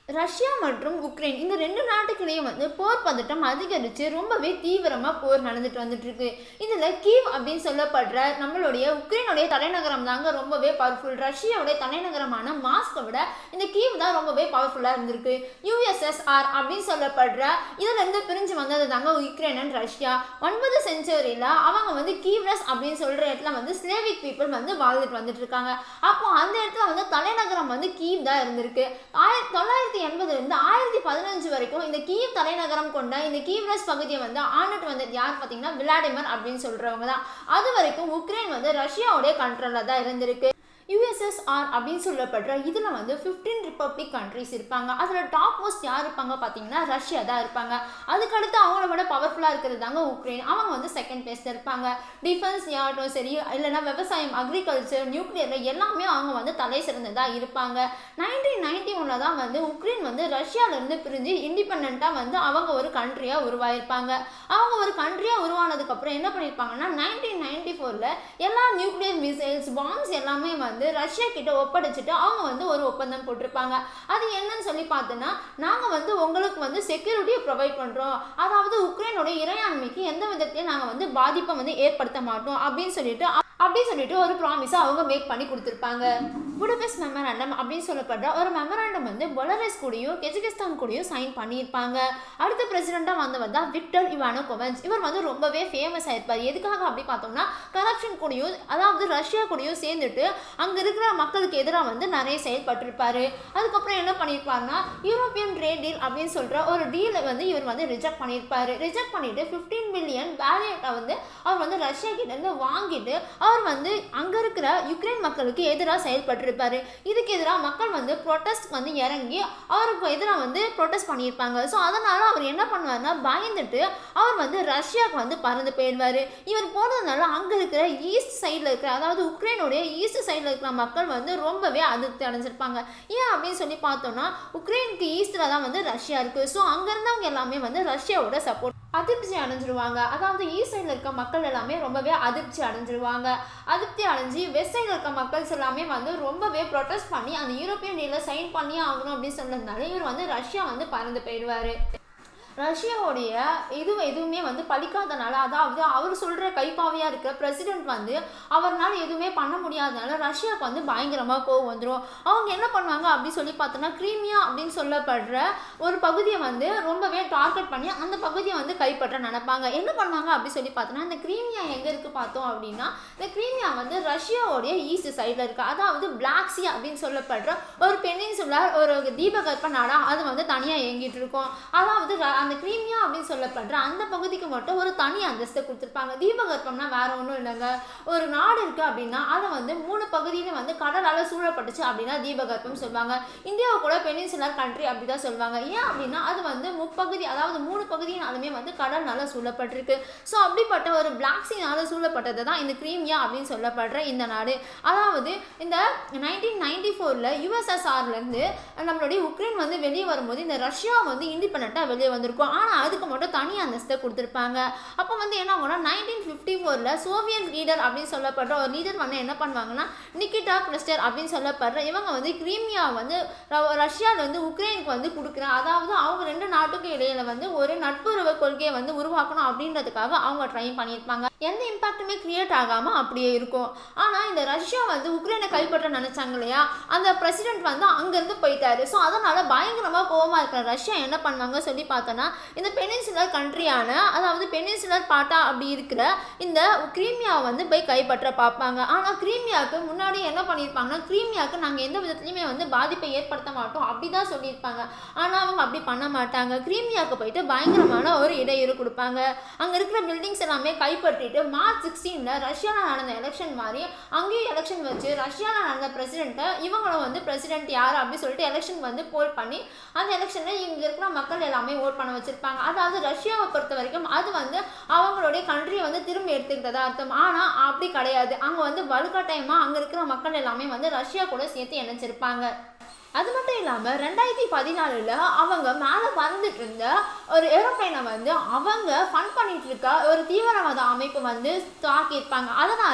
Russia மற்றும் Ukraine இந்த ரெண்டு நாட்டுக்கிடையே வந்து போர் பதட்டம் அதிகரித்து ரொம்பவே தீவிரமாக போர் நடந்துட்டு வந்துட்டு இருக்கு இதில் கீவ் அப்படின்னு சொல்லப்படுற நம்மளுடைய உக்ரைனுடைய தலைநகரம் தாங்க ரொம்பவே பவர்ஃபுல் ரஷ்யாவுடைய தலைநகரமான மாஸ்கை விட இந்த கீவ் தான் ரொம்பவே பவர்ஃபுல்லாக இருந்திருக்கு யூஎஸ்எஸ்ஆர் அப்படின்னு சொல்லப்படுற இதிலிருந்து பிரிஞ்சு வந்தது தாங்க உக்ரைன் அண்ட் ரஷ்யா ஒன்பது செஞ்சுரியில் அவங்க வந்து கீவ்ரஸ் அப்படின்னு சொல்கிற இடத்துல வந்து ஸ்லேவிக் பீப்புள் வந்து வாழ்ந்துட்டு வந்துட்டு இருக்காங்க அப்போ அந்த இடத்துல வந்து தலைநகரம் வந்து கீவ் தான் இருந்திருக்கு ஆயிரத்தி தொள்ளாயிரத்தி எண்பதுலேருந்து ஆயிரத்தி பதினஞ்சு வரைக்கும் இந்த கீவ் தலைநகரம் கொண்ட இந்த கீவ்ரஸ் பகுதியை வந்து ஆண்டுட்டு வந்தது யார் பார்த்தீங்கன்னா விளாடிமிர் அப்படின்னு சொல்கிறவங்க தான் அது வரைக்கும் உக்ரைன் வந்து ரஷ்யாவுடைய கண்ட்ரோலில் தான் இருந்திருக்கு யூஎஸ்எஸ்ஆர் அப்படின்னு சொல்லப்படுற இதில் வந்து ஃபிஃப்டீன் ரிப்பப்ளிக் கண்ட்ரிஸ் இருப்பாங்க அதில் டாப் மோஸ்ட் யார் இருப்பாங்க பார்த்தீங்கன்னா ரஷ்யா தான் இருப்பாங்க அதுக்கடுத்து அவங்கள விட பவர்ஃபுல்லாக இருக்கிறது தாங்க உக்ரைன் அவங்க வந்து செகண்ட் பிளேஸில் இருப்பாங்க டிஃபென்ஸ் ஆகட்டும் சரி இல்லைன்னா விவசாயம் அக்ரிகல்ச்சர் நியூக்ளியர் எல்லாமே அவங்க வந்து தலை சிறந்ததாக இருப்பாங்க நைன்டீன் நைன்டி ஒனில் தான் வந்து உக்ரைன் வந்து ரஷ்யாவிலேருந்து பிரிஞ்சு இண்டிபெண்ட்டாக வந்து அவங்க ஒரு கண்ட்ரியாக உருவாயிருப்பாங்க அவங்க ஒரு கண்ட்ரியாக உருவானதுக்கப்புறம் என்ன பண்ணியிருப்பாங்கன்னா நைன்டீன் நைன்டி ஃபோரில் எல்லா நியூக்ளியர் மிசைல்ஸ் பாம்ஸ் எல்லாமே வந்து ரஷ்யா கிட்ட ஒப்படைச்சிட்டு அவங்க வந்து ஒரு ஒப்பந்தம் போட்டிருப்பாங்க அது என்னன்னு சொல்லி பார்த்தோன்னா நாங்கள் வந்து உங்களுக்கு வந்து செக்யூரிட்டியை ப்ரொவைட் பண்ணுறோம் அதாவது உக்ரைனோட இறையாண்மைக்கு எந்த விதத்தையும் நாங்கள் வந்து பாதிப்பை வந்து ஏற்படுத்த மாட்டோம் அப்படின்னு சொல்லிட்டு அப்படி சொல்லிட்டு ஒரு ப்ராமிஸை அவங்க மேக் பண்ணி கொடுத்துருப்பாங்க புடபெஸ்ட் மெமராண்டம் அப்படின்னு சொல்லப்படுற ஒரு மெமராண்டம் வந்து பொலரஸ் கூடயும் கெஜிகிஸ்தான் கூடயும் சைன் பண்ணியிருப்பாங்க அடுத்த பிரசிடெண்ட்டாக வந்தவர் தான் விக்டர் இவானோ கொவன்ஸ் இவர் வந்து ரொம்பவே ஃபேமஸ் ஆயிருப்பார் எதுக்காக அப்படி பார்த்தோம்னா கரப்ஷன் கூடயும் அதாவது ரஷ்யா கூடயும் சேர்ந்துட்டு அங்கே இருக்கிற மக்களுக்கு எதிராக வந்து நிறைய செயல்பட்டிருப்பாரு அதுக்கப்புறம் என்ன பண்ணியிருப்பாருன்னா யூரோப்பியன் ட்ரேட் டீல் அப்படின்னு சொல்கிற ஒரு டீலை வந்து இவர் வந்து ரிஜெக்ட் பண்ணியிருப்பாரு ரிஜெக்ட் பண்ணிட்டு ஃபிஃப்டீன் மில்லியன் பேரியட்டை வந்து அவர் வந்து ரஷ்யா கிட்ட இருந்து வாங்கிட்டு அவர் வந்து அங்கே இருக்கிற யுக்ரைன் மக்களுக்கு எதிராக செயல்பட்டிருப்பாரு இதுக்கு எதிராக மக்கள் வந்து ப்ரொட்டஸ்ட் வந்து இறங்கி அவருக்கு எதிராக வந்து ப்ரொட்டஸ்ட் பண்ணியிருப்பாங்க ஸோ அதனால் அவர் என்ன பண்ணுவார்னா பயந்துட்டு அவர் வந்து ரஷ்யாவுக்கு வந்து பறந்து போயிடுவார் இவர் போனதுனால அங்கே இருக்கிற ஈஸ்ட் சைடில் இருக்கிற அதாவது உக்ரைனுடைய ஈஸ்ட் சைடில் இருக்கிற மக்கள் வந்து ரொம்பவே அதிருப்தி அடைஞ்சிருப்பாங்க ஏன் அப்படின்னு சொல்லி பார்த்தோம்னா உக்ரைனுக்கு ஈஸ்டில் தான் வந்து ரஷ்யா இருக்குது ஸோ அங்கே இருந்தவங்க எல்லாமே வந்து ரஷ்யாவோட சப்போர்ட் அதிர்ச்சி அடைஞ்சிருவாங்க அதாவது ஈஸ்ட் சைடில் இருக்க மக்கள் எல்லாமே ரொம்பவே அதிர்ச்சி அடைஞ்சிருவாங்க அதிருப்தி அடைஞ்சு வெஸ்ட் சைடில் இருக்க மக்கள்ஸ் எல்லாமே வந்து ரொம்பவே ப்ரொட்டஸ்ட் பண்ணி அந்த யூரோப்பியன் டீலில் சைன் பண்ணி ஆகணும் அப்படின்னு சொன்னதுனால இவர் வந்து ரஷ்யா வந்து பறந்து போயிடுவார் ரஷ்யாவுடைய இது எதுவுமே வந்து பலிக்காதனால அதாவது அவர் சொல்கிற கைப்பாவையாக இருக்க பிரசிடென்ட் வந்து அவர்னால எதுவுமே பண்ண முடியாதனால ரஷ்யாவுக்கு வந்து பயங்கரமாக கோவம் வந்துடும் அவங்க என்ன பண்ணுவாங்க அப்படி சொல்லி பார்த்தோன்னா கிரீமியா அப்படின்னு சொல்லப்படுற ஒரு பகுதியை வந்து ரொம்பவே டார்கெட் பண்ணி அந்த பகுதியை வந்து கைப்பற்ற நினைப்பாங்க என்ன பண்ணுவாங்க அப்படி சொல்லி பார்த்தோன்னா இந்த கிரீமியா எங்கே இருக்குது பார்த்தோம் அப்படின்னா இந்த கிரீமியா வந்து ரஷ்யாவுடைய ஈஸ்ட் சைடில் இருக்குது அதாவது பிளாக் சி அப்படின்னு சொல்லப்படுற ஒரு பெனின்சுலர் ஒரு தீபகற்ப நாடா அது வந்து தனியாக இயங்கிட்டு இருக்கும் அதாவது ர- அந்த கிரீமியா அப்படின்னு சொல்லப்படுற அந்த பகுதிக்கு மட்டும் ஒரு தனி அந்தஸ்தை கொடுத்துருப்பாங்க தீபகற்பம்னா வேற ஒன்றும் இல்லைங்க ஒரு நாடு இருக்குது அப்படின்னா அதை வந்து மூணு பகுதியில வந்து கடலால் சூழப்பட்டுச்சு அப்படின்னா தீபகற்பம் சொல்லுவாங்க இந்தியாவை கூட பெனின்சுலர் கண்ட்ரி அப்படி தான் சொல்லுவாங்க ஏன் அப்படின்னா அது வந்து முப்பகுதி அதாவது மூணு பகுதியினாலுமே வந்து கடல்னால சூழப்பட்டிருக்கு ஸோ அப்படிப்பட்ட ஒரு பிளாக் சீனால சூழப்பட்டது தான் இந்த கிரீமியா அப்படின்னு சொல்லப்படுற இந்த நாடு அதாவது இந்த நைன்டீன் நைன்டி ஃபோரில் யூஎஸ்எஸ்ஆர்லேருந்து நம்மளுடைய உக்ரைன் வந்து வெளியே வரும்போது இந்த ரஷ்யா வந்து இண்டிபெண்ட்டாக வெளியே வந்திருக்கும் ஆனால் அதுக்கு மட்டும் தனி அந்தஸ்தை கொடுத்துருப்பாங்க அப்போ வந்து என்ன ஆகும்னா நைன்டீன் ஃபிஃப்டி ஃபோரில் சோவியத் லீடர் அப்படின்னு சொல்லப்படுற ஒரு லீடர் வந்து என்ன பண்ணுவாங்கன்னா நிக்கிட்டா கிறிஸ்டர் அப்படின்னு சொல்லப்படுற இவங்க வந்து கிரீமியா வந்து ர- ரஷ்யால வந்து உக்ரைனுக்கு வந்து கொடுக்குறேன் அதாவது அவங்க ரெண்டு நாட்டுக்கு இடையில வந்து ஒரு நட்புறவு கொள்கையை வந்து உருவாக்கணும் அப்படின்றதுக்காக அவங்க ட்ரை பண்ணியிருப்பாங்க எந்த இம்பாக்ட்டுமே கிரியேட் ஆகாமல் அப்படியே இருக்கும் ஆனால் இந்த ரஷ்யா வந்து உக்ரைனை கைப்பற்ற நினைச்சாங்க இல்லையா அந்த பிரசிடென்ட் வந்து அங்கேருந்து போயிட்டாரு ஸோ அதனால் பயங்கரமாக கோவமாக இருக்கிற ரஷ்யா என்ன பண்ணுவாங்க சொல்லி பார்த்தோன்னா இந்த பெனின்சுலர் கண்ட்ரியான அதாவது பெனின்சுலர் பாட்டா அப்படி இருக்கிற இந்த கிரீமியாவை வந்து போய் கைப்பற்ற பார்ப்பாங்க ஆனால் கிரீமியாவுக்கு முன்னாடி என்ன பண்ணியிருப்பாங்கன்னா கிரீமியாவுக்கு நாங்கள் எந்த விதத்துலையுமே வந்து பாதிப்பை ஏற்படுத்த மாட்டோம் அப்படி தான் சொல்லியிருப்பாங்க ஆனால் அவங்க அப்படி பண்ண மாட்டாங்க கிரீமியாவுக்கு போயிட்டு பயங்கரமான ஒரு இடையூறு கொடுப்பாங்க அங்கே இருக்கிற பில்டிங்ஸ் எல்லாமே கைப்பற்றிட்டு மார்ச் சிக்ஸ்டீனில் ரஷ்யாவில் நடந்த எலெக்ஷன் மாதிரி அங்கேயும் எலெக்ஷன் வச்சு ரஷ்யாவில் நடந்த பிரசிடெண்ட்டை இவங்களும் வந்து பிரசிடென்ட் யார் அப்படின்னு சொல்லிட்டு எலெக்ஷன் வந்து போல் பண்ணி அந்த எலெக்ஷனில் இங்கே இருக்கிற மக்கள் எல்லாமே ஓட் பண்ண வச்சுருப்பாங்க அதாவது ரஷ்யாவை பொறுத்த வரைக்கும் அது வந்து அவங்களுடைய கண்ட்ரியை வந்து திரும்பி எடுத்துக்கிட்டதா அர்த்தம் ஆனால் அப்படி கிடையாது அங்கே வந்து வலுக்கட்டாயமாக அங்கே இருக்கிற மக்கள் எல்லாமே வந்து ரஷ்யா கூட சேர்த்து இணைச்சிருப்பாங்க அது மட்டும் இல்லாமல் ரெண்டாயிரத்தி பதினாலில் அவங்க மேலே பறந்துட்டு இருந்த ஒரு ஏரோப்ளைனை வந்து அவங்க ஃபன் பண்ணிட்டு இருக்க ஒரு தீவிரவாத அமைப்பு வந்து தாக்கியிருப்பாங்க அதனால்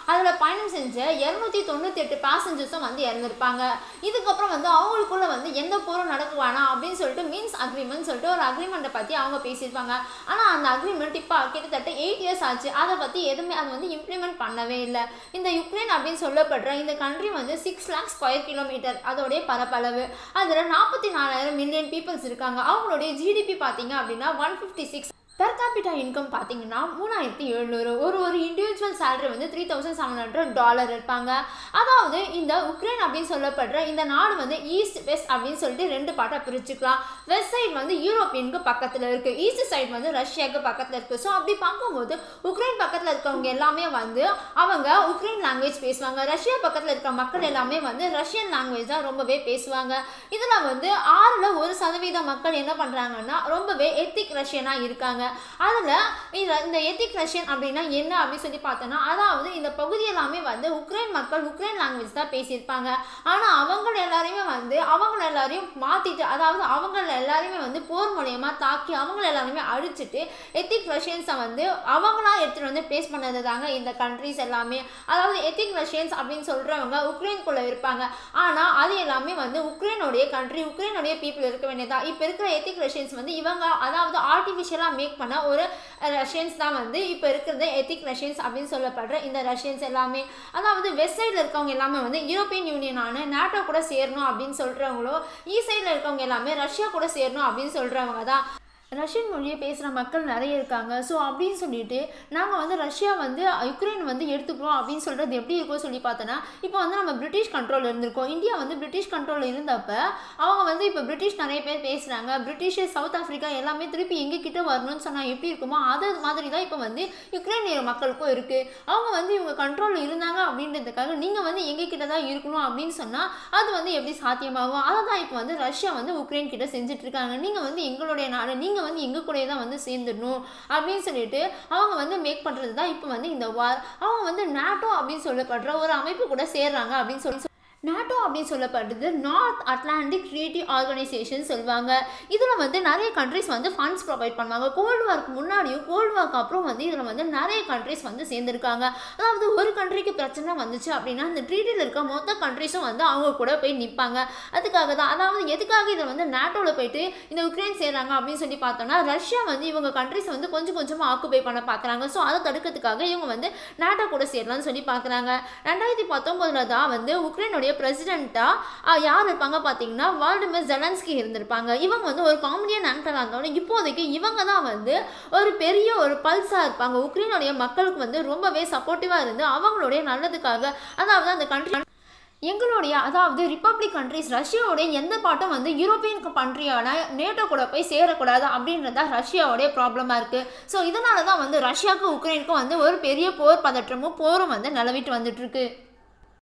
அதில் பயணம் செஞ்ச இரநூத்தி தொண்ணூற்றி எட்டு பேசஞ்சர்ஸும் வந்து இறந்துருப்பாங்க இதுக்கப்புறம் வந்து அவங்களுக்குள்ள வந்து எந்த போரும் நடக்க வேணாம் அப்படின்னு சொல்லிட்டு மீன்ஸ் அக்ரிமெண்ட் சொல்லிட்டு ஒரு அக்ரிமெண்ட்டை பற்றி அவங்க பேசியிருப்பாங்க ஆனால் அந்த அக்ரிமெண்ட் இப்போ கிட்டத்தட்ட எயிட் இயர்ஸ் ஆச்சு அதை பற்றி எதுவுமே அது வந்து இம்ப்ளிமெண்ட் பண்ணவே இல்லை இந்த யுக்ரைன் அப்படின்னு சொல்லப்படுற இந்த கண்ட்ரி வந்து சிக்ஸ் லேக் ஸ்கொயர் கிலோமீட்டர் அதோடைய பரப்பளவு அதில் நாற்பத்தி நாலாயிரம் மில்லியன் பீப்புள்ஸ் இருக்காங்க அவங்களுடைய ஜிடிபி பார்த்தீங்க அப்படின்னா one fifty six per capita income பார்த்தீங்கன்னா மூணாயிரத்தி எழுநூறு ஒரு ஒரு இண்டிவிஜுவல் சேலரி வந்து three thousand seven hundred dollar இருப்பாங்க அதாவது இந்த உக்ரைன் அப்படின்னு சொல்லப்படுற இந்த நாடு வந்து ஈஸ்ட் வெஸ்ட் அப்படின்னு சொல்லிட்டு ரெண்டு பாட்டாக பிரிச்சுக்கலாம் வெஸ்ட் சைடு வந்து யூரோப்பியனுக்கு பக்கத்தில் இருக்குது ஈஸ்ட் சைடு வந்து ரஷ்யாவுக்கு பக்கத்தில் இருக்குது ஸோ அப்படி பார்க்கும்போது உக்ரைன் பக்கத்தில் இருக்கவங்க எல்லாமே வந்து அவங்க உக்ரைன் லாங்குவேஜ் பேசுவாங்க ரஷ்யா பக்கத்தில் இருக்க மக்கள் எல்லாமே வந்து ரஷ்யன் லாங்குவேஜ் தான் ரொம்பவே பேசுவாங்க இதில் வந்து ஆறில் ஒரு சதவீத மக்கள் என்ன பண்ணுறாங்கன்னா ரொம்பவே எத்திக் ரஷ்யனாக இருக்காங்க அதில் இந்த இந்த எத்திக் ரஷ்யன் அப்படின்னா என்ன அப்படின்னு சொல்லி பார்த்தோன்னா அதாவது இந்த பகுதி எல்லாமே வந்து உக்ரைன் மக்கள் உக்ரைன் லாங்குவேஜ் தான் பேசியிருப்பாங்க ஆனால் அவங்க எல்லாரையுமே வந்து அவங்க எல்லாரையும் மாற்றிட்டு அதாவது அவங்க எல்லாரையுமே வந்து போர் மூலயமா தாக்கி அவங்க எல்லாருமே அழிச்சிட்டு எத்திக் ரஷ்யன்ஸை வந்து அவங்களா எடுத்துகிட்டு வந்து ப்ளேஸ் பண்ணது தாங்க இந்த கண்ட்ரிஸ் எல்லாமே அதாவது எத்திக் ரஷ்யன்ஸ் அப்படின்னு சொல்கிறவங்க உக்ரைனுக்குள்ளே இருப்பாங்க ஆனால் அது எல்லாமே வந்து உக்ரைனுடைய கண்ட்ரி உக்ரைனுடைய பீப்புள் இருக்க வேண்டியதா இப்போ இருக்கிற எத்திக் ரஷ்யன்ஸ் வந்து இவங்க அதாவது ஆர்டிஃபிஷியலாக மேக் பண்ண ஒரு ரஷ்யன்ஸ் தான் வந்து இப்போ இருக்கிறது எத்திக் ரஷ்யன்ஸ் அப்படின்னு சொல்லப்படுற இந்த ரஷ்யன்ஸ் எல்லாமே அதாவது வெஸ்ட் சைடில் இருக்கவங்க எல்லாமே வந்து யூரோப்பியன் யூனியனான நாட்டோ கூட சேரணும் அப்படின்னு சொல்கிறவங்களோ ஈஸ்ட் சைடில் இருக்கவங்க எல்லாமே ரஷ்யா கூட சேரணும் அப்படின்னு சொல்கிறவங்க தான் ரஷ்யன் மொழியை பேசுகிற மக்கள் நிறைய இருக்காங்க ஸோ அப்படின்னு சொல்லிட்டு நாங்கள் வந்து ரஷ்யா வந்து யுக்ரைன் வந்து எடுத்துக்கிறோம் அப்படின்னு சொல்கிறது எப்படி இருக்கும் சொல்லி பார்த்தோன்னா இப்போ வந்து நம்ம பிரிட்டிஷ் கண்ட்ரோல் இருந்திருக்கோம் இந்தியா வந்து பிரிட்டிஷ் கண்ட்ரோல் இருந்தப்ப அவங்க வந்து இப்போ பிரிட்டிஷ் நிறைய பேர் பேசுகிறாங்க பிரிட்டிஷ் சவுத் ஆஃப்ரிக்கா எல்லாமே திருப்பி எங்ககிட்ட வரணும்னு சொன்னால் எப்படி இருக்குமோ அது மாதிரி தான் இப்போ வந்து யுக்ரைனிய மக்களுக்கும் இருக்குது அவங்க வந்து இவங்க கண்ட்ரோலில் இருந்தாங்க அப்படின்றதுக்காக நீங்கள் வந்து எங்ககிட்ட தான் இருக்கணும் அப்படின்னு சொன்னால் அது வந்து எப்படி சாத்தியமாகும் அதை தான் இப்போ வந்து ரஷ்யா வந்து உக்ரைன் கிட்ட செஞ்சுட்டு இருக்காங்க நீங்கள் வந்து எங்களுடைய நாடு நீங்கள் வந்து எங்கள் கூடயே தான் வந்து சேர்ந்துடணும் அப்படின்னு சொல்லிட்டு அவங்க வந்து மேக் பண்ணுறது தான் இப்போ வந்து இந்த வார் அவங்க வந்து நாட்டோ அப்படின்னு சொல்லப்படுற ஒரு அமைப்பு கூட சேர்றாங்க அப்படின்னு சொல்லி நாட்டோ அப்படின்னு சொல்லப்படுறது நார்த் அட்லாண்டிக் கிரியேட்டிவ் ஆர்கனைசேஷன் சொல்லுவாங்க இதில் வந்து நிறைய கண்ட்ரிஸ் வந்து ஃபண்ட்ஸ் ப்ரொவைட் பண்ணுவாங்க கோல்டு வார்க்கு முன்னாடியும் கோல்டு வார்க்கு அப்புறம் வந்து இதில் வந்து நிறைய கண்ட்ரிஸ் வந்து சேர்ந்துருக்காங்க அதாவது ஒரு கண்ட்ரிக்கு பிரச்சனை வந்துச்சு அப்படின்னா அந்த ட்ரீட்டில் இருக்க மொத்த கண்ட்ரிஸும் வந்து அவங்க கூட போய் நிற்பாங்க அதுக்காக தான் அதாவது எதுக்காக இதில் வந்து நாட்டோவில் போயிட்டு இந்த உக்ரைன் சேர்றாங்க அப்படின்னு சொல்லி பார்த்தோம்னா ரஷ்யா வந்து இவங்க கண்ட்ரிஸ் வந்து கொஞ்சம் கொஞ்சமாக ஆக்குபை பண்ண பார்க்குறாங்க ஸோ அதை தடுக்கிறதுக்காக இவங்க வந்து நாட்டோ கூட சேரலாம்னு சொல்லி பார்க்குறாங்க ரெண்டாயிரத்தி பத்தொம்போதில் தான் வந்து உக்ரைனுடைய பிரசிடெண்ட்டாக யார் இருப்பாங்க பார்த்தீங்கன்னா வால்டிமிர் ஜெலன்ஸ்கி இருந்திருப்பாங்க இவங்க வந்து ஒரு காமெடியன் ஆக்டராக இருந்தவங்க இப்போதைக்கு இவங்க தான் வந்து ஒரு பெரிய ஒரு பல்ஸாக இருப்பாங்க உக்ரைனுடைய மக்களுக்கு வந்து ரொம்பவே சப்போர்ட்டிவாக இருந்து அவங்களுடைய நல்லதுக்காக அதாவது அந்த கண்ட்ரி எங்களுடைய அதாவது ரிப்பப்ளிக் கண்ட்ரிஸ் ரஷ்யாவுடைய எந்த பாட்டும் வந்து யூரோப்பியன் கண்ட்ரியான நேட்டோ கூட போய் சேரக்கூடாது அப்படின்றது தான் ரஷ்யாவுடைய ப்ராப்ளமாக இருக்குது ஸோ இதனால தான் வந்து ரஷ்யாவுக்கும் உக்ரைனுக்கும் வந்து ஒரு பெரிய போர் பதற்றமும் போரும் வந்து நிலவிட்டு வந்துட்டுருக்கு